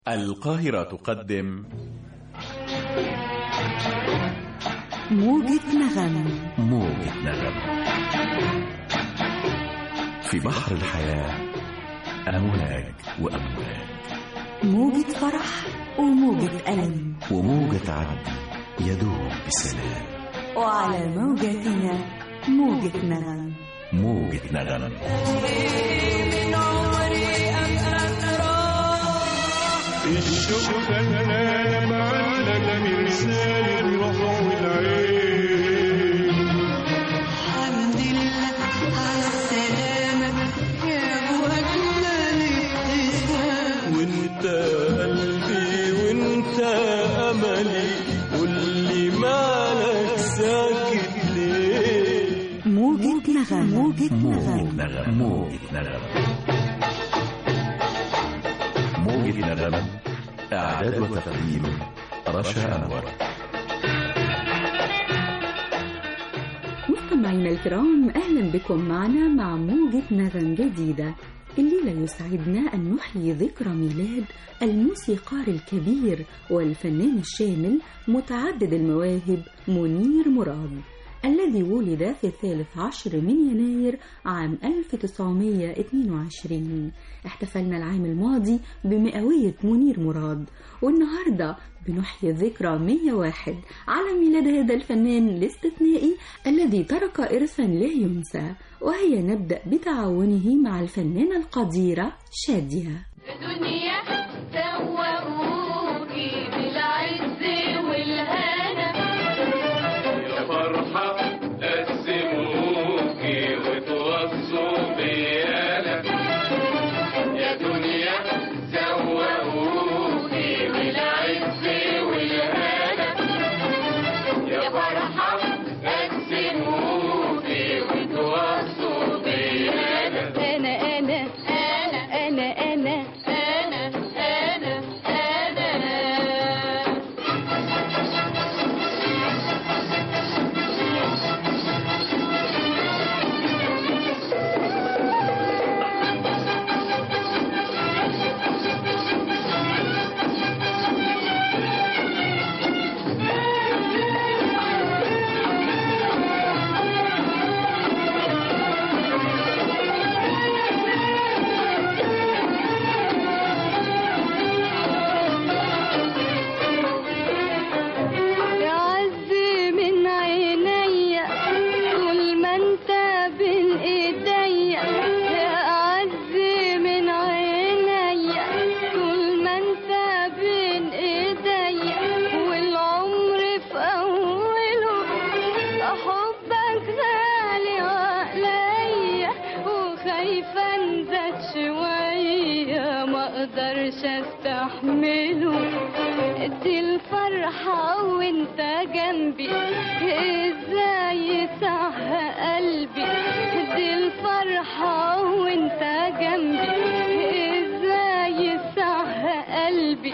القاهرة تقدم موجة نغم موجة نغم في بحر الحياة أمواج وأمواج موجة فرح وموجة ألم وموجة عدل يدوب بسلام وعلى موجتنا موجة نغم موجة نغم الشوق فنان معلق مرسال الروح والعين الحمد لله على السلامة يا أبو أجمل ابتسام وانت قلبي وانت املي واللي مالك ساكت ليه موجة نغم موجة موجة نغم نغم موجة نغم موجة نغم إعداد وتقديم رشا أنور مستمعينا الكرام أهلا بكم معنا مع موجة نغم جديدة الليلة يسعدنا أن نحيي ذكرى ميلاد الموسيقار الكبير والفنان الشامل متعدد المواهب منير مراد الذي ولد في الثالث عشر من يناير عام 1922 احتفلنا العام الماضي بمئوية منير مراد والنهاردة بنحيي ذكرى 101 على ميلاد هذا الفنان الاستثنائي الذي ترك إرثا لا ينسى وهي نبدأ بتعاونه مع الفنانة القديرة شادية دنيا سوقوكي بالعز والهنا يا فرحة قسموكي وتوصوا بيانا يا دنيا سوقوكي بالعز والهنا يا فرحة قسموكي وتوصوا بيانا أنا أنا أنا أنا أنا أنا أنا أنا يا عزي من عينيا طول ما انت بين ايديا يا عزي من عينيا طول ما انت بين ايديا والعمر في اوله حبك غالي عليا وخايفه انزل شويه ما اقدرش استحمله دي الفرحة وانت جنبي ازاي صح قلبي دي الفرحة وانت جنبي ازاي صح قلبي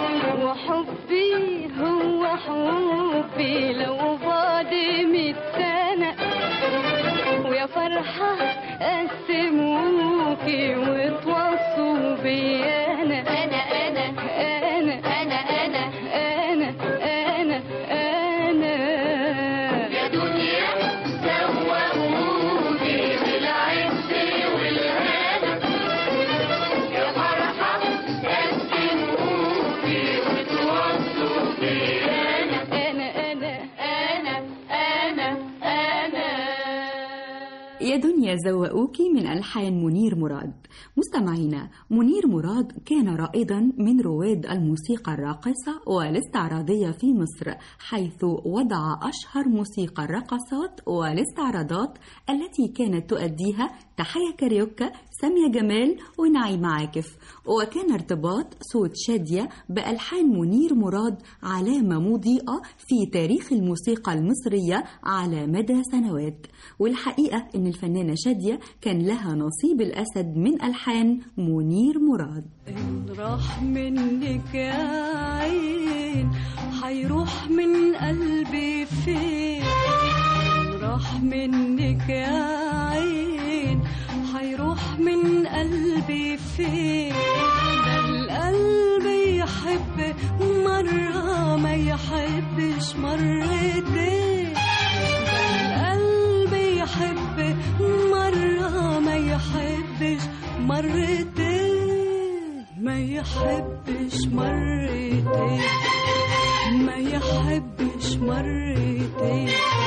وحبي هو حبي لو بعد ميت سنة ويا فرحة قسموكي وتوصوا بي أنا أنا أنا أنا أنا أنا أنا أنا أنا يا دنيا سوقوكي بالعز والهنا يا فرحة قسموكي وتوصوا بي أنا أنا أنا أنا أنا أنا يا دنيا زوقوكي من ألحان منير مراد مستمعينا منير مراد كان رائدا من رواد الموسيقى الراقصة والاستعراضية في مصر حيث وضع أشهر موسيقى الرقصات والاستعراضات التي كانت تؤديها تحية كاريوكا سامية جمال ونعيم عاكف وكان ارتباط صوت شادية بألحان منير مراد علامة مضيئة في تاريخ الموسيقى المصرية على مدى سنوات والحقيقة أن الفنانة شادية كان لها نصيب الأسد من ألحان منير مراد إن راح منك يا عين حيروح من قلبي فين إن راح منك يا عين حيروح من قلبي فين ده القلب يحبش مرتين ما يحبش مرتين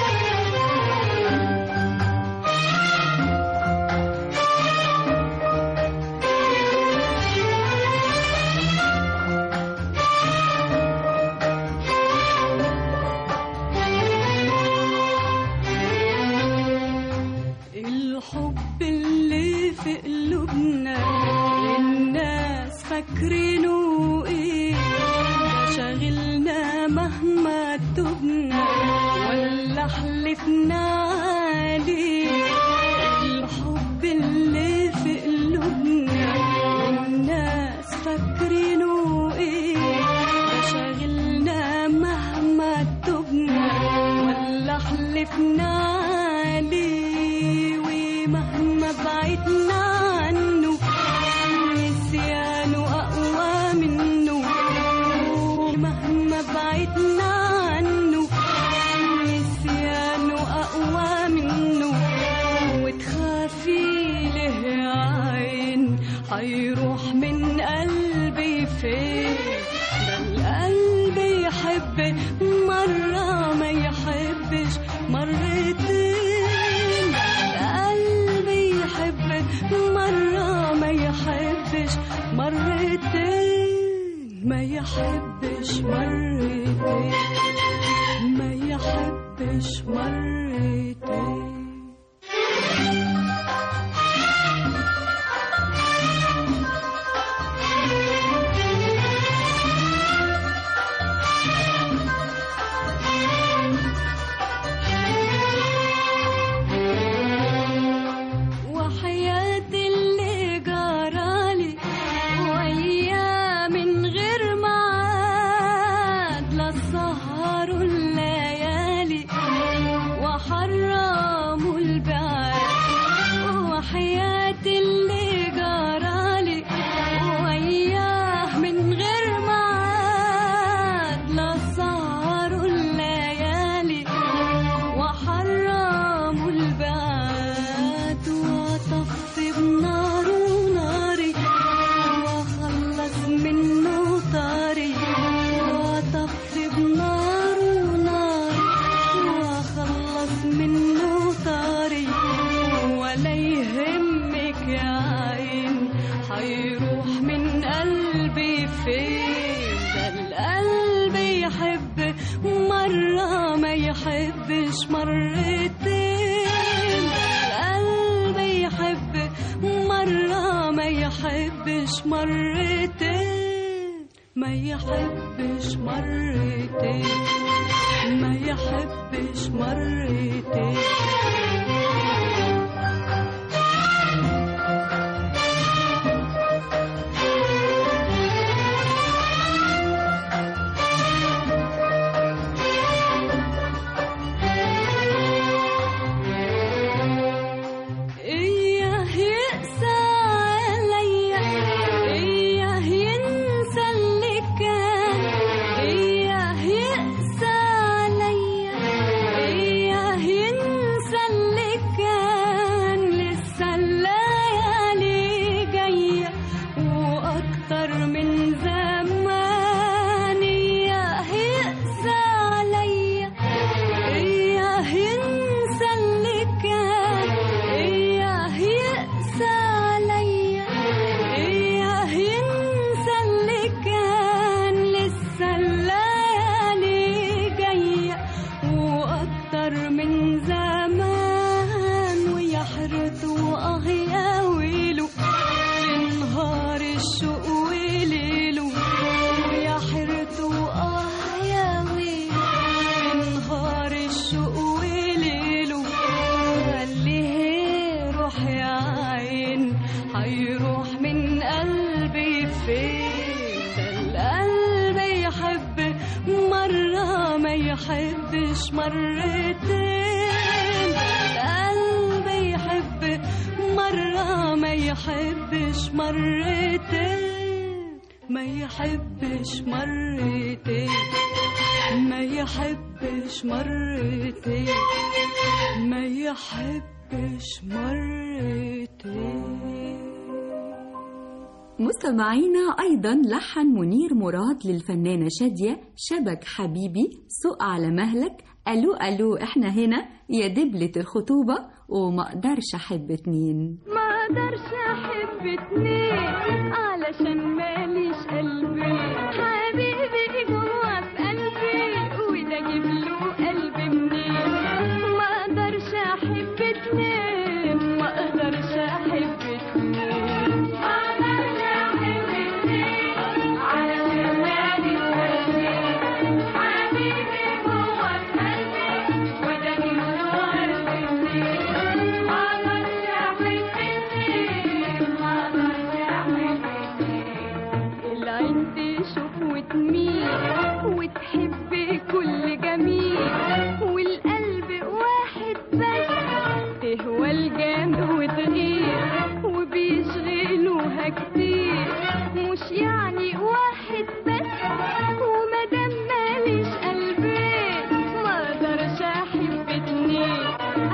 الحب اللي في قلوبنا الناس فاكرينه ايه شاغلنا مهما تبنا ولا حلفنا عليه الحب اللي في قلوبنا الناس فاكرينه ايه شاغلنا مهما تبنا ولا حلفنا عليه ومهما بعدنا عنه نسيانه أقوى منه مهما بعدنا عنه نسيانه أقوى منه وتخافي له يا عين هيروح من قلبي فين ده القلب يحب مرة ما يحبش مرتين القلب يحب مرة ما يحبش مرتين ما يحبش مرتين ما يحبش مرتين وحياة اللي جرالي وياه من غير ميعاد لا سهروا الليالي وحرموا البعاد وحياة اللي جرالي وياه من غير ميعاد لا سهروا الليالي وحرموا البعاد وطفي بنار ناري وخلص منه طاري وطفي بنار ناري وخلص منه طاري ولا يهمك يا عين هيروح من قلبي فين ده القلب يحب مرة ما يحبش مرتين القلب يحب مرة ما يحبش مرتين ما يحبش مرتين ما يحبش مرتين إياه يقسى عليا إياه ينسى اللي كان إياه يقسى عليا إياه ينسى اللي كان لسه الليالي جاية وأكتر من زمان إياه يقسى عليا إياه ينسى اللي كان إياه يقسى عليا إياه ينسى اللي كان لسه الليالي جاية وأكتر من زمان ويا حرته وآه يا ويله في نهار الشوق وليله ويا حرته وآه يا ويله في نهار الشوق وليله خليه روح يا عين هيروح من قلبي فين ده القلب يحب مرة ما يحبش مرتين القلب يحب مرة ما يحبش مرتين ما يحبش مرتين ما يحبش مرتين ما يحبش مرتين مستمعينا أيضا لحن منير مراد للفنانة شادية شبك حبيبي سوق على مهلك ألو ألو إحنا هنا يا دبلة الخطوبة وما أقدرش أحب اتنين ما اقدرش احب اتنين علشان ماليش قلبي حبيبي جوا في قلبي وده اجيب له قلبي منين ما اقدرش احب اتنين ما اقدرش احب اتنين ما اقدرش احب اتنين علشان ماليش قلبي حبيبي جوا في قلبي وده اجيب له قلبي منين ما اقدرش احب اتنين ما اقدرش احب اتنين العين تشوف وتميل وتحب كل جميل والقلب واحد بس تهوى الجنب وتغير وبيشغلوها كتير مش يعني واحد بس ومادام ماليش قلبين ما اقدرش احب اتنين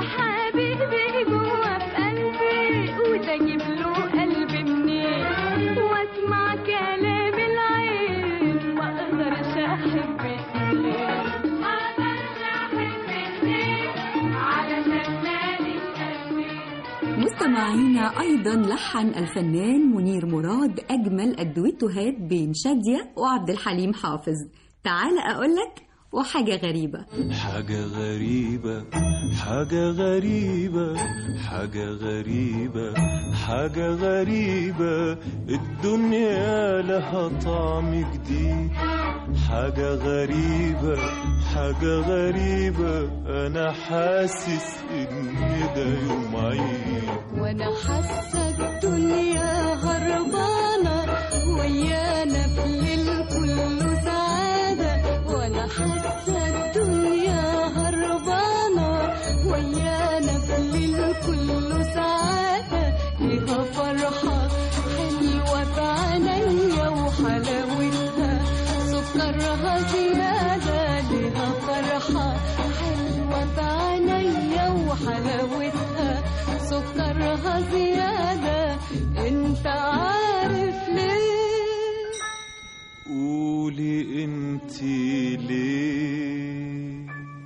حبيبي جوا في قلبي وده اجيب له قلبي منين واسمع كلام العين ما اقدرش احب اتنين ما اقدرش احب اتنين علشان ماليش قلبين مستمعينا أيضا لحن الفنان منير مراد أجمل الدويتوهات بين شادية وعبد الحليم حافظ تعال أقولك وحاجة غريبة حاجة غريبة حاجة غريبة حاجة غريبة حاجة غريبة الدنيا لها طعم جديد حاجة غريبة حاجة غريبة أنا حاسس إن ده يوم عيد وانا حاسه الدنيا هربانه ويانا في الليل كله سعاده وانا حاسه الدنيا هربانه ويانا في الليل كله سعاده ليها فرحه حلوه في عينيا وحلاوتها سكرها زياده ليها فرحه حلوه في عينيا وحلاوتها سكرها زيادة انت عارف ليه قولي انتي ليه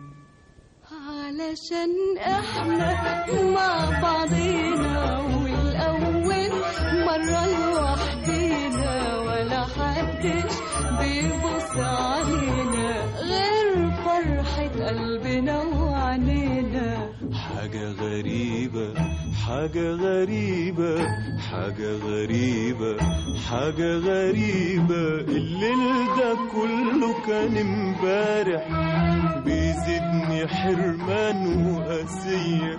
علشان احنا مع بعضينا والاول مرة لوحدينا ولا حدش بيبص علينا غير فرحة قلبنا وعنينا حاجة غريبة حاجة غريبة حاجة غريبة حاجة غريبة الليل ده كله كان امبارح بيزيدني حرمان وقاسية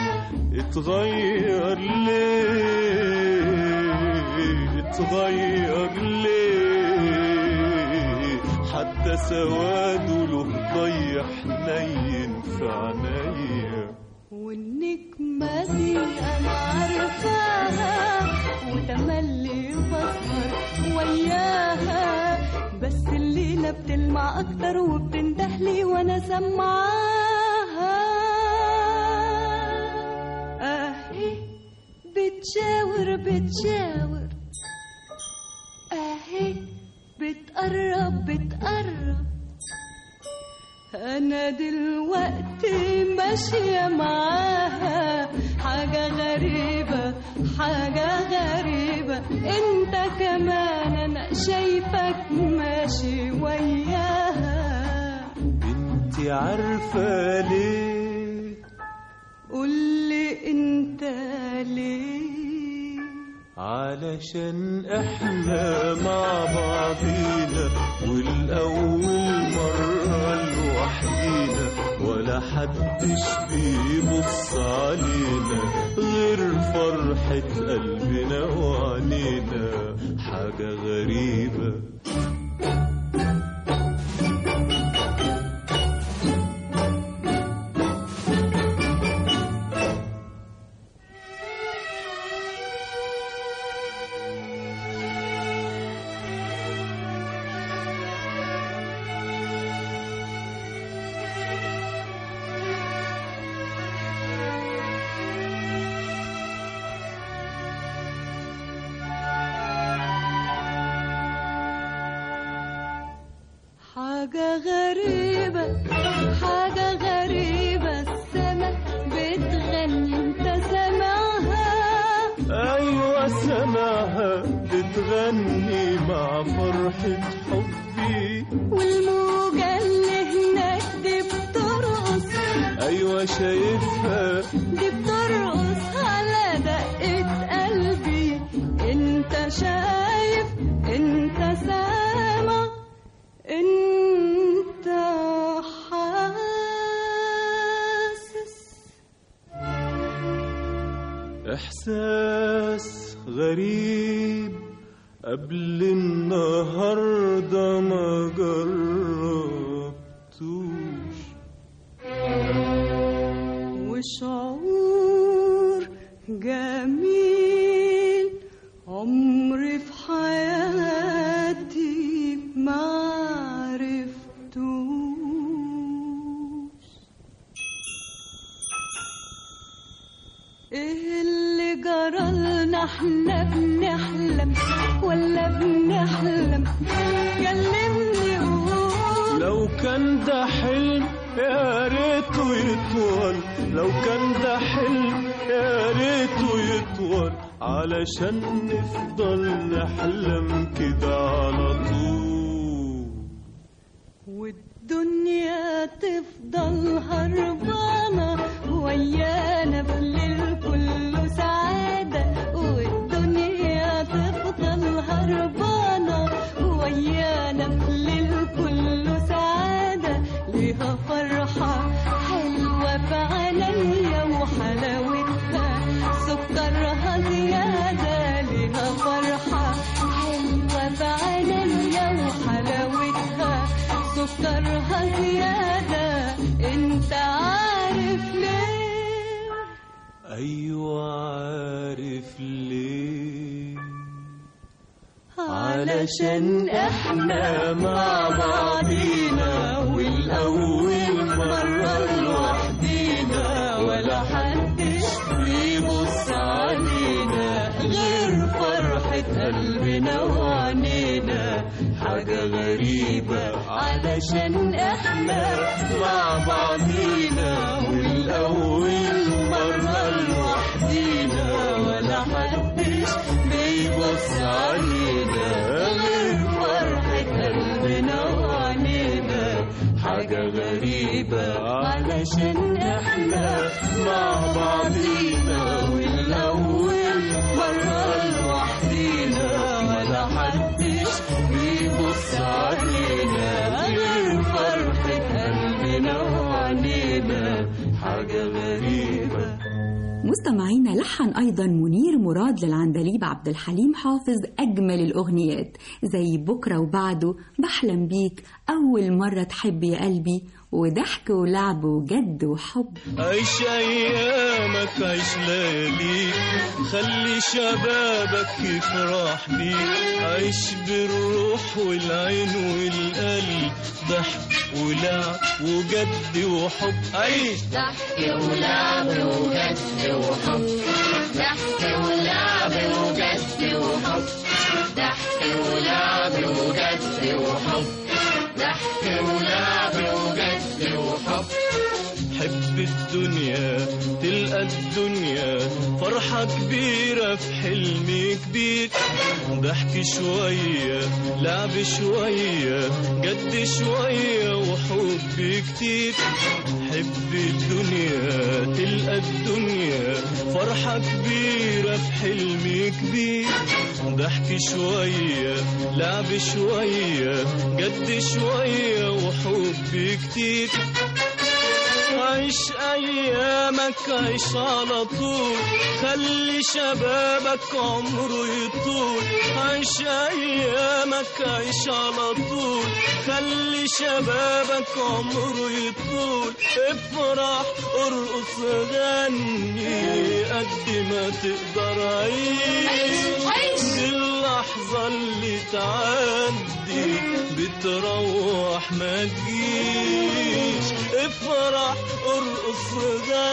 اتغير ليه اتغير ليه حتى سواده له ضي حنين في عينيا والنجمة دي أنا عارفاها وتملي بسهر وياها بس الليلة بتلمع أكتر وبتندهلي وأنا سمعاها أهي بتشاور بتشاور أهي بتقرب بتقرب أنا دلوقتي ماشية معاها حاجة غريبة حاجة غريبة أنت كمان أنا شايفك ماشي وياها انتي عارفة ليه قولي أنت ليه علشان احنا مع بعضينا والاول مرة لوحدينا ولا حدش بيبص علينا غير فرحة قلبنا وعنينا حاجة غريبة حاجة غريبة حاجة غريبة السما بتغني انت سامعها أيوة سمعها بتغني مع فرحة حبي والموجة اللي هناك دي بترقص أيوة شايفها دي بترقص على دقة قلبي انت شايف انت سامع انت حاسس إحساس غريب قبل النهاردة ما جربتوش وشعور جميل عمري في حياتي ما عرفتوش ايه اللي جرالنا احنا بنحلم ولا بنحلم كلمني قول لو كان ده حلم يا ريته يطول لو كان ده حلم يا ريته يطول علشان نفضل نحلم كده على طول والدنيا تفضل هربانة ويانا بالليل كله سعادة والدنيا تفضل هربانة ويانا بالليل كله سعادة ليها فرحة حلوة في عينيا وحلاوتها سكرها زيادة ليها فرحة حلوة في عينيا وحلاوتها سكرها زيادة انت عارف ليه أيوة عارف ليه علشان احنا مع بعضينا والأول مرة لوحدينا ولا حدش بيبص علينا غير فرحة قلبنا وعنينا حاجة غريبة علشان احنا مع بعضينا والأول مرة لوحدينا ولا حدش بيبص علينا غير فرحة قلبنا وعنينا حاجة غريبة علشان احنا مع بعضينا والأول مرة لوحدينا ولا حدش بيبص علينا غير فرحة قلبنا وعنينا حاجة غريبة مستمعينا لحن أيضا منير مراد للعندليب عبد الحليم حافظ أجمل الأغنيات زي بكرة وبعده بحلم بيك أول مرة تحب يا قلبي وضحك ولعب وجد وحب عيش ايامك عيش لياليك خلي شبابك يفرح بيك عيش بالروح والعين والقلب ضحك ولعب وجد وحب عيش ضحك ولعب وجد وحب ضحك ولعب وجد وحب ضحك ولعب وجد وحب ضحك ولعب وجد وحب حب الدنيا تلقى الدنيا فرحة كبيرة في حلم كبير ضحك شوية لعب شوية جد شوية وحب كتير حب الدنيا تلقى الدنيا فرحة كبيرة في حلم كبير ضحك شوية لعب شوية جد شوية وحب كتير عيش ايامك عيش على طول خلي شبابك عمره يطول عيش ايامك عيش على طول خلي شبابك عمره يطول افرح ارقص غني قد ما تقدر عيش دي اللحظة اللي تعدي بتروح ما تجيش افرح ارقص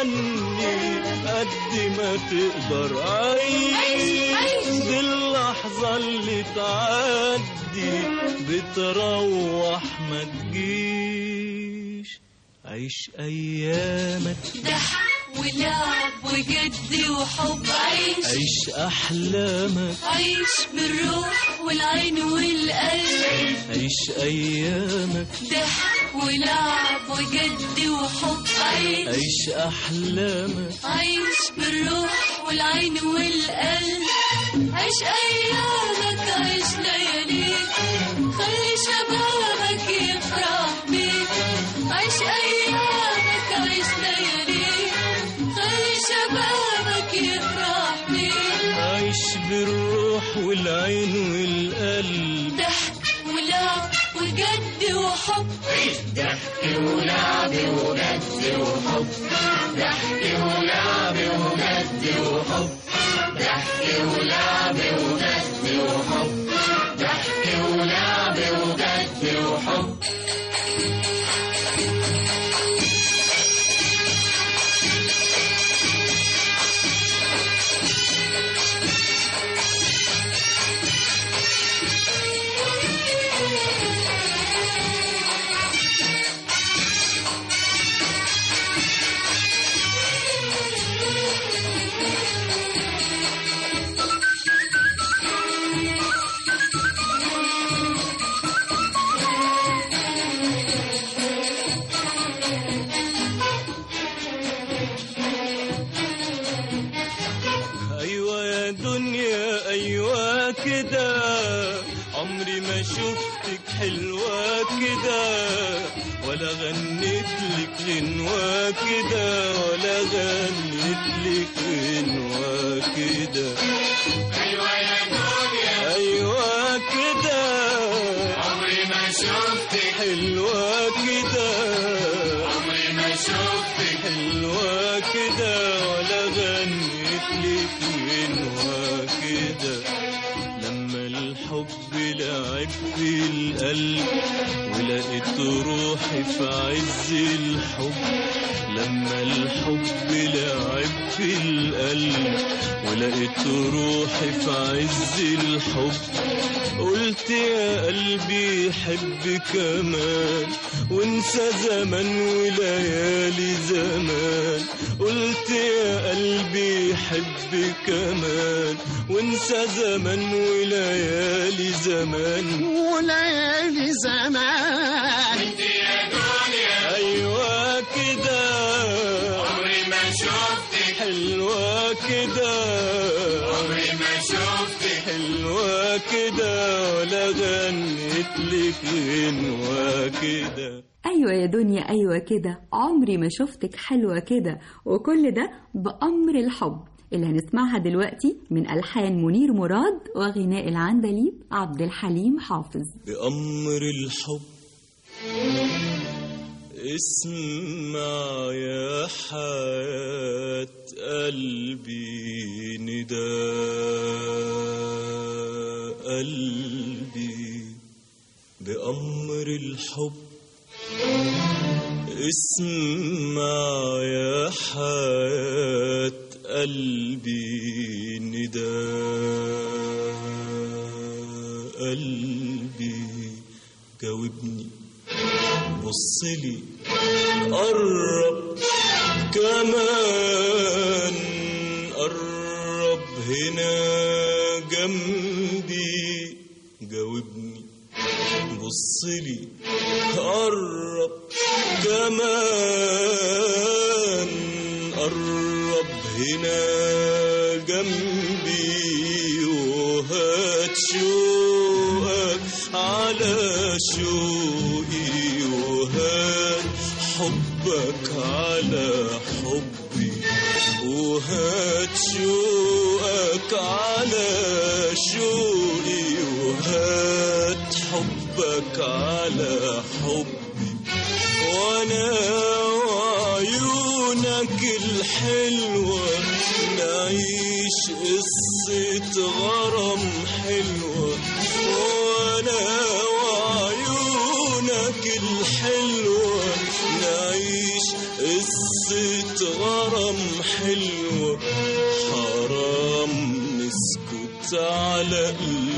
غني قد ما تقدر عيش دي اللحظة تظل تعدي بتروح ما تجيش عيش ايامك ضحك ولعب وجد وحب عيش عيش احلامك عيش بالروح والعين والقلب عيش ايامك ضحك ولعب وجد وحب عيش عيش احلامك عيش بالروح والعين والقلب عيش ايامك عيش لياليك خلي شبابك يفرح بيك عيش ايامك عيش لياليك خلي شبابك يفرح بيك عيش بالروح والعين والقلب ضحك ولعب وجد وحب ضحك ولعب وجد وحب ضحك ولعب وجد وحب ضحك ولعب وجد وحب ضحك ولعب وجد وحب ايوه يا دنيا ايوه كده عمري ما شفتك حلوه كده ولا غنيت لك غنوه كده ولا غنيت لك غنوه كده ايوه يا دنيا ايوه كده عمري ما شفتك حلوه كده عمري ما شفتك حلوة كده ولا غنيت لك غنوة كده لما الحب لعب في القلب ولقيت روحي في عز الحب لما الحب لعب في القلب ولقيت روحي في عز الحب قلت يا قلبي حب كمان وانسى زمن وليالي زمان قلت يا قلبي حب كمان وانسى زمن وليالي زمان وليالي زمان يا دنيا ايوه كده عمري ما شفتك حلوه كده عمري ما شفتك حلوة كده ولا غنيت لك غنوة كده أيوة يا دنيا أيوة كده عمري ما شفتك حلوة كده وكل ده بأمر الحب اللي هنسمعها دلوقتي من ألحان منير مراد وغناء العندليب عبد الحليم حافظ بأمر الحب اسمع يا حياة قلبي نداء قلبي بأمر الحب اسمع يا حياة قلبي نداء قلبي جاوبني بصلي قرب كمان قرب هنا جنبي جاوبني بصلي قرب كمان قرب هنا جنبي وهات شوقك على شوقي وهات حبك على حبي وهات شوقك على شوقي وهات حبك على حبي وانا وعيونك الحلوة نعيش قصة غرام حلوة وانا وعيونك الحلوة نعيش قصة غرام حلوة حرام نسكت على قلوب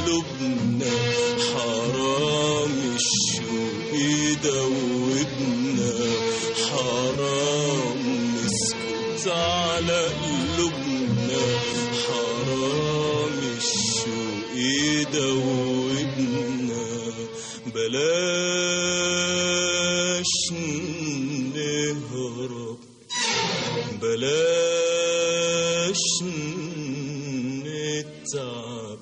بلاش نهرب بلاش نتعب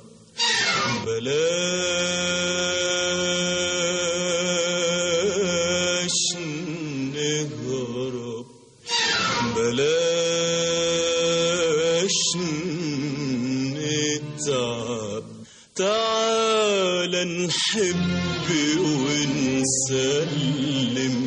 بلاش نهرب بلاش نتعب تعال نحب ونسلم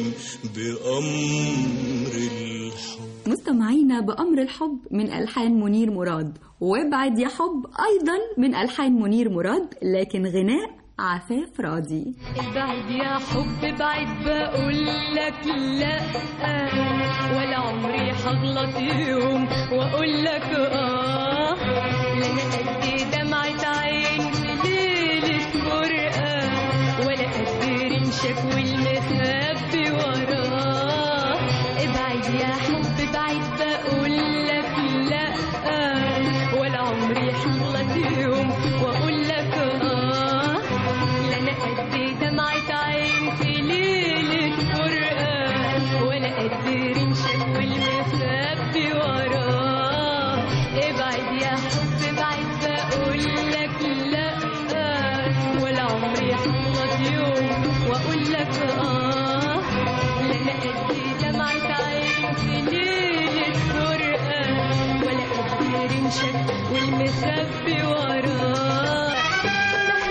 بأمر الحب مستمعينا بأمر الحب من ألحان منير مراد وابعد يا حب أيضا من ألحان منير مراد لكن غناء عفاف راضي ابعد يا حب بعد بقول لك لا ولا عمري هغلط يوم واقول لك اه لا انا قد دمعة عين في ليلة فرقة ولا قد رمشك والمخبي وراه ابعد يا حب بعد بقول لك لا ولا عمري هغلط يوم واقول لك اه لا انا قد دمعة عين في ليلة فرقة ولا قد رمشك والمخبي وراه ابعد يا حب بعد بقول لك لا ولا عمري هغلط يوم واقول لك اه لا انا قد دمعة عين في ليلة فرقة ولا قد رمشك والمخبي وراه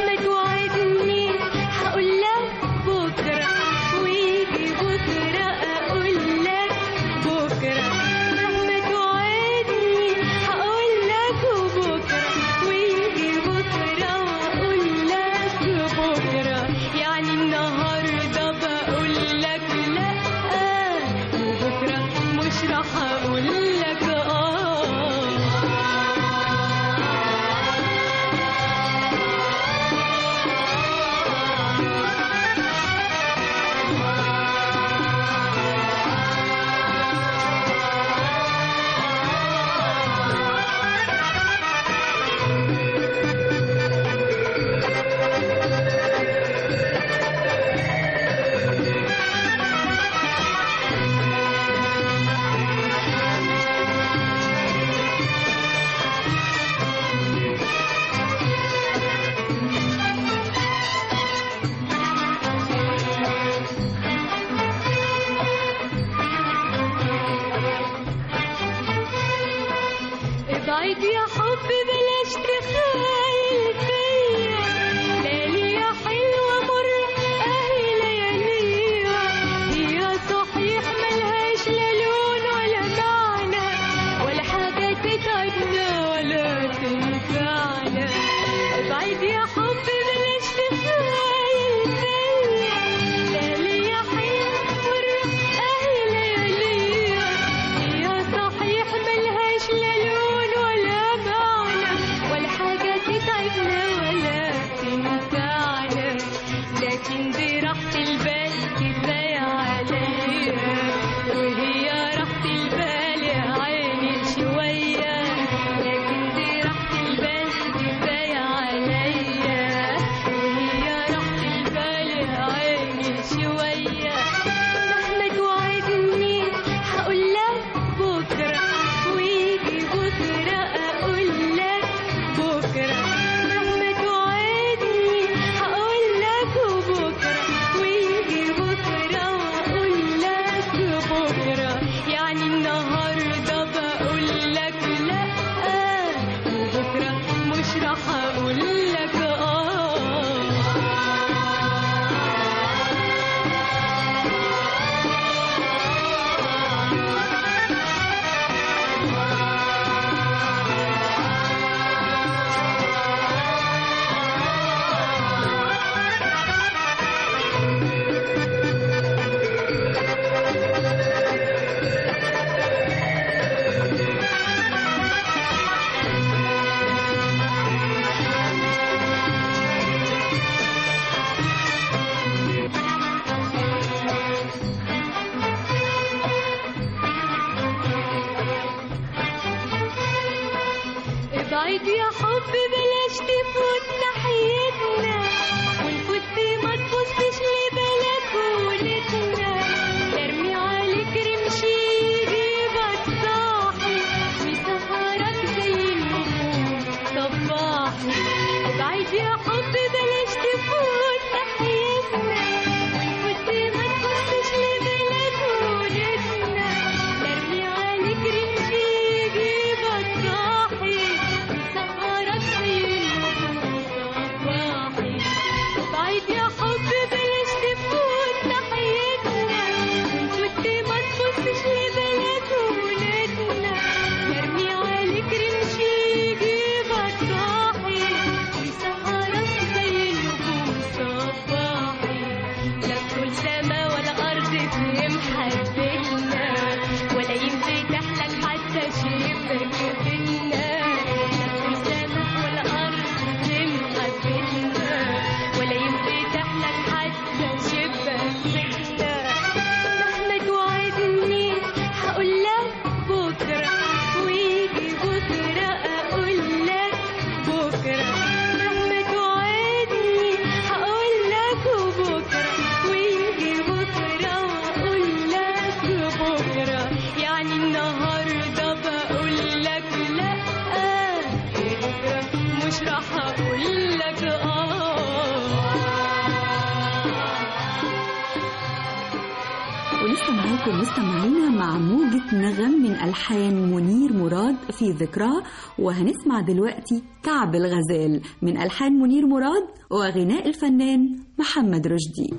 ولسه معاكم مستمعينا مع موجة نغم من ألحان منير مراد في ذكراه وهنسمع دلوقتي كعب الغزال من ألحان منير مراد وغناء الفنان محمد رشدي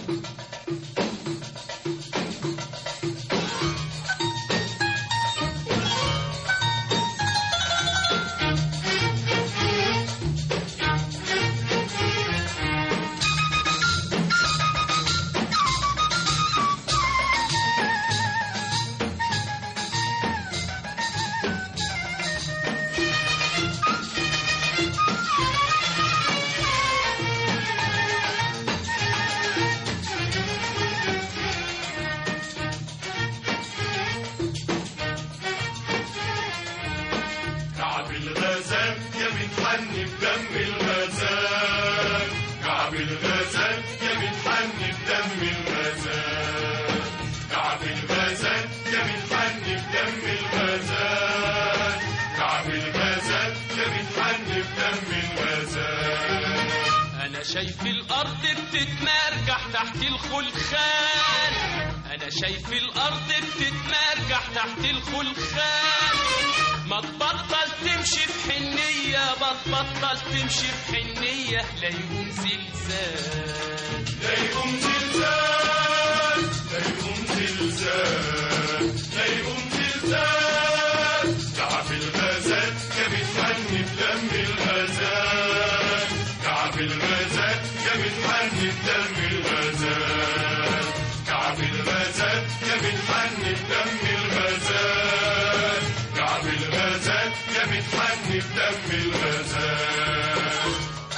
كعب الغزال يا متحني بدم الغزال كعب الغزال يا متحني بدم الغزال كعب الغزال يا متحني بدم الغزال كعب الغزال يا متحني بدم الغزال انا شايف الارض بتتمرجح تحت الخلخال انا شايف الارض بتتمرجح تحت الخلخال ما تبطل تمشي في حنية ما تبطل تمشي في حنية لا يقوم زلزال لا يقوم زلزال لا يقوم زلزال لا يقوم زلزال كعب الغزال يا متحني بدم الغزال كعب الغزال يا متحني بدم الغزال كعب الغزال يا متحني بدم الغزال كعب الغزال يا متحني بدم الغزال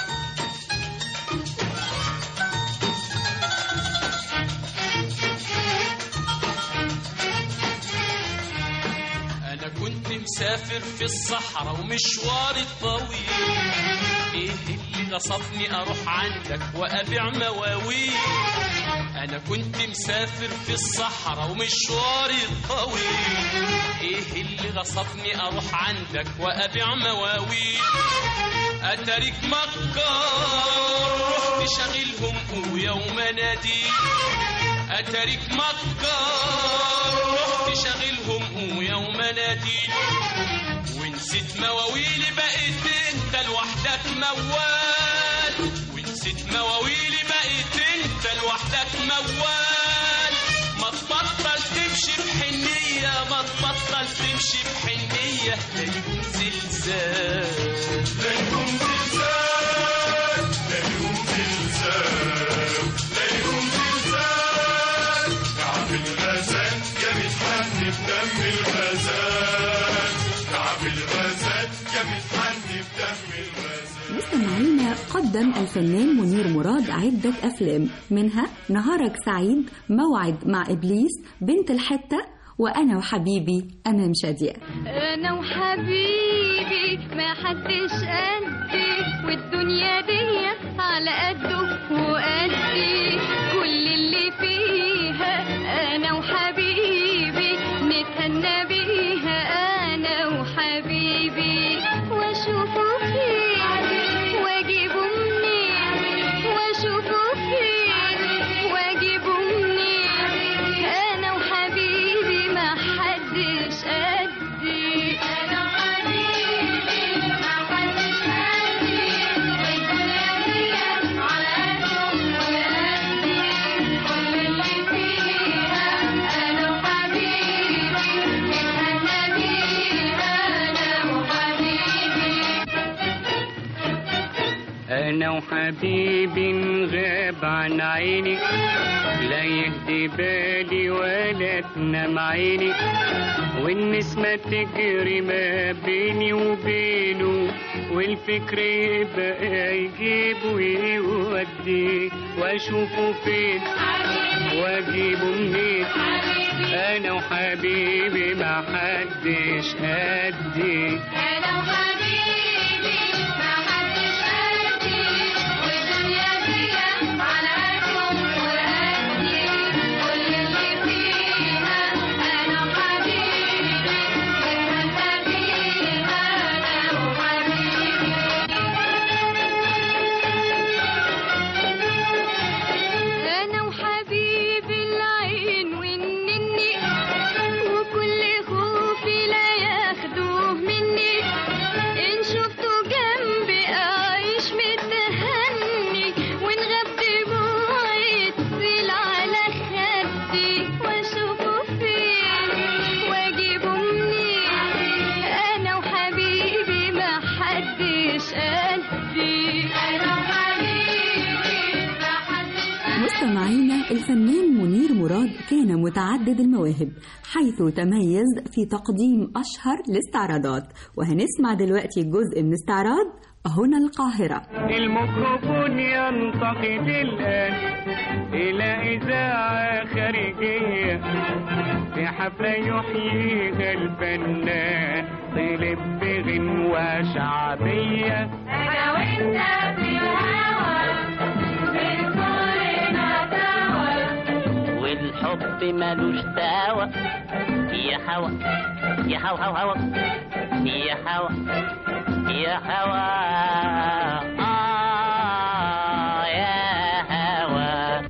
انا كنت مسافر في الصحراء ومشواري طويل ايه اللي غصبني اروح عندك وابيع مواويل انا كنت مسافر في الصحراء ومشواري طويل ايه اللي غصبني اروح عندك وابيع مواويل اتاريك مكار رحت شاغلهم ويوم نادي اتاريك مكار رحت شاغلهم ويوم نادي ونسيت مواويلي بقيت انت لوحدك موال ونسيت مواويلي بقيت انت لوحدك موال ما تبطل تمشي بحنية ما تبطل تمشي بحنية لا يكون زلزال لا يقوم زلزال لا يقوم زلزال لا يقوم زلزال كعب الغزال يا متحني بدم الغزال كعب الغزال يا متحني بدم الغزال مستمعينا قدم الفنان منير مراد عدة أفلام منها نهارك سعيد موعد مع إبليس بنت الحتة وأنا وحبيبي أمام شادية انا وحبيبي ما حدش قدي والدنيا دي على قده وقدي كل اللي فيها انا وحبيبي نتهنى بيها انا وحبيبي واشوفه فين واجيبه منين واشوفه فين واجيبه منين انا وحبيبي ما حدش قدي انا وحبيبي ما حدش قدي والدنيا دي على قدهم وقدي كل اللي فيها انا وحبيبي نتهنى بيها انا وحبيبي أنا وحبيبي نغاب عن عيني لا يهدي بالي ولا تنام عيني والنسمة تجري ما بيني وبينه والفكر يبقى يجيب ويودي واشوفه فين واجيبه منين انا وحبيبي ما حدش قدي انا وحبيبي ما حدش قدي والدنيا دي على قدهم وقدي كل اللي فيها انا وحبيبي نتهنى بيها انا وحبيبي انا وحبيبي العين والنيل مستمعينا الفنان منير مراد كان متعدد المواهب حيث تميز في تقديم أشهر الاستعراضات وهنسمع دلوقتي جزء من استعراض هنا القاهرة الميكروفون ينتقل الآن إلى إذاعة خارجية في حفلة يحييها الفنان طلب بغنوة شعبية أنا وأنت في الهوى بنكون سوا والحب ملوش دعوة يا هوا يا هوا هوا هوا يا هوا يا هوا آه يا هوا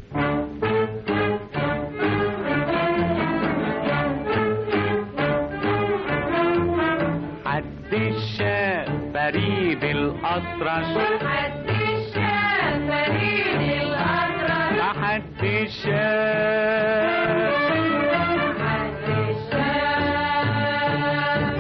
حد الشاف فريد الأطرش حد الشاف فريد الأطرش حد الشاف حد الشاف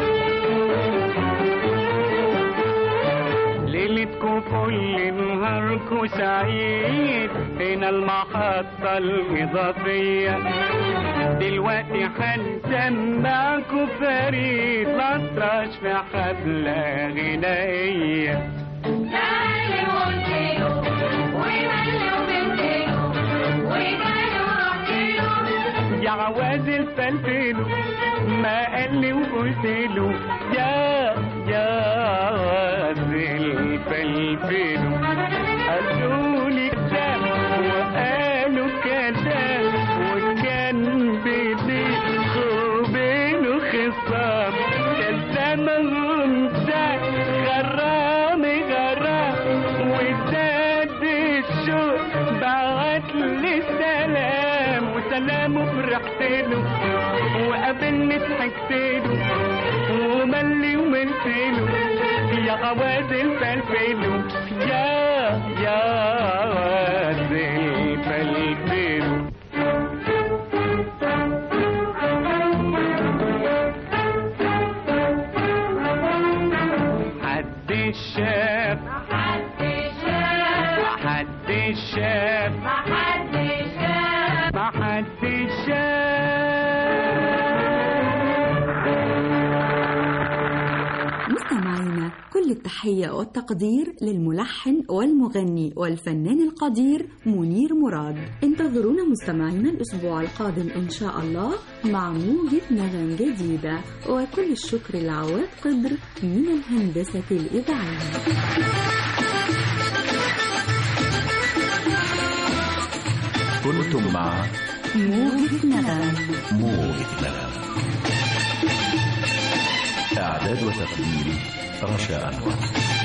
ليلتكم كل نهاركم سعيد هنا المحطة الإضافية دلوقتي هنسمعكم فريد الأطرش في حفلة غنائية تعالي وقلتله وملي وبنتله وجاي ورحتله يا عواز الفلفلو ما قال لي وقلت له يا يا عواز الفلفلو قالوا لي كذا وقالوا كذا وكان بيني وبينه خصام كلمهم ده غرام غرام وزاد الشوق بعت لي سلام وسلام فرحت له وقابلني ضحكت له وملي وملت له يا غواز الفلفلو يا يا غواز الفلفلو حد شاف حد شاف حد شاف ما حد شاف ما حد شاف مستمعينا كل التحية والتقدير للملحن والمغني والفنان القدير منير مراد انتظرونا مستمعينا الأسبوع القادم إن شاء الله مع موجة نغم جديدة وكل الشكر لعواد قدر من الهندسة الإذاعية كنتم مع موجة نغم موجة نغم إعداد وتقديم رشا أنور